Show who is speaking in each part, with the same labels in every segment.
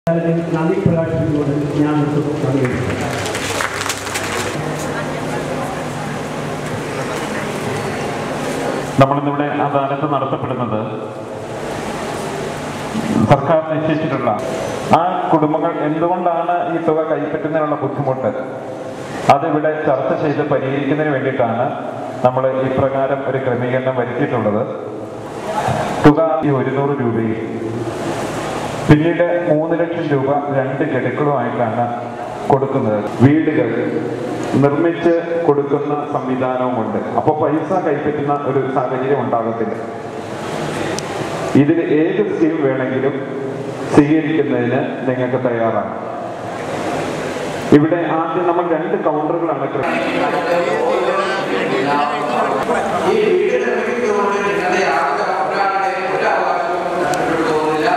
Speaker 1: നന്ദി പ്രകാശിച്ചുകൊണ്ട് ഞാൻ നിർത്തുന്നു നന്ദി
Speaker 2: നമ്മളിന്നിവിടെ അദാലത്ത് നടത്തപ്പെടുന്നത് സർക്കാർ നിശ്ചയിച്ചിട്ടുള്ള ആ കുടുംബങ്ങൾ എന്തുകൊണ്ടാണ് ഈ തുക കൈപ്പറ്റുന്നതിനുള്ള ബുദ്ധിമുട്ട് അതിവിടെ ചർച്ച ചെയ്ത് പരിഹരിക്കുന്നതിന് വേണ്ടിയിട്ടാണ് നമ്മൾ ഇപ്രകാരം ഒരു ക്രമീകരണം വരുത്തിയിട്ടുള്ളത് തുക ഈ ഒരുന്നൂറ് രൂപയും പിന്നീട് മൂന്ന് ലക്ഷം രൂപ രണ്ട് ഗഡുക്കളുമായിട്ടാണ് കൊടുക്കുന്നത് വീടുകൾ നിർമ്മിച്ച് കൊടുക്കുന്ന സംവിധാനവുമുണ്ട് അപ്പോൾ പൈസ കൈപ്പറ്റുന്ന ഒരു സാഹചര്യം ഉണ്ടാകത്തില്ല ഇതിൽ ഏത് സ്കീം വേണമെങ്കിലും സ്വീകരിക്കുന്നതിന് നിങ്ങൾക്ക് തയ്യാറാണ് ഇവിടെ ആദ്യം നമ്മൾ രണ്ട് കൗണ്ടറുകളാണ് ക്ര-
Speaker 3: ഈ വീട് നിർമ്മിക്കുന്നതുകൊണ്ട് നിങ്ങളുടെ ആർക്കും ഒരാളുടെ ഒരു അവകാശവും നഷ്ടപ്പെട്ടു പോകുന്നില്ല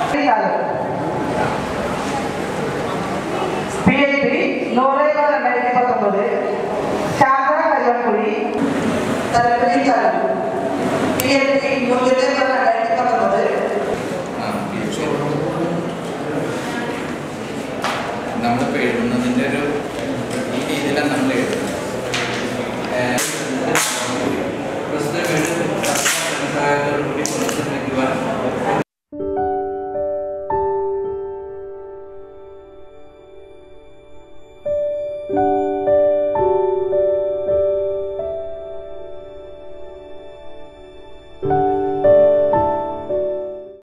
Speaker 4: പി എച്ച് ഡി നൂറ് രണ്ടായിരത്തി പത്തൊമ്പത് ശാന്ത കരുവൻകുഴി തലപ്പതി ചടങ്ങ്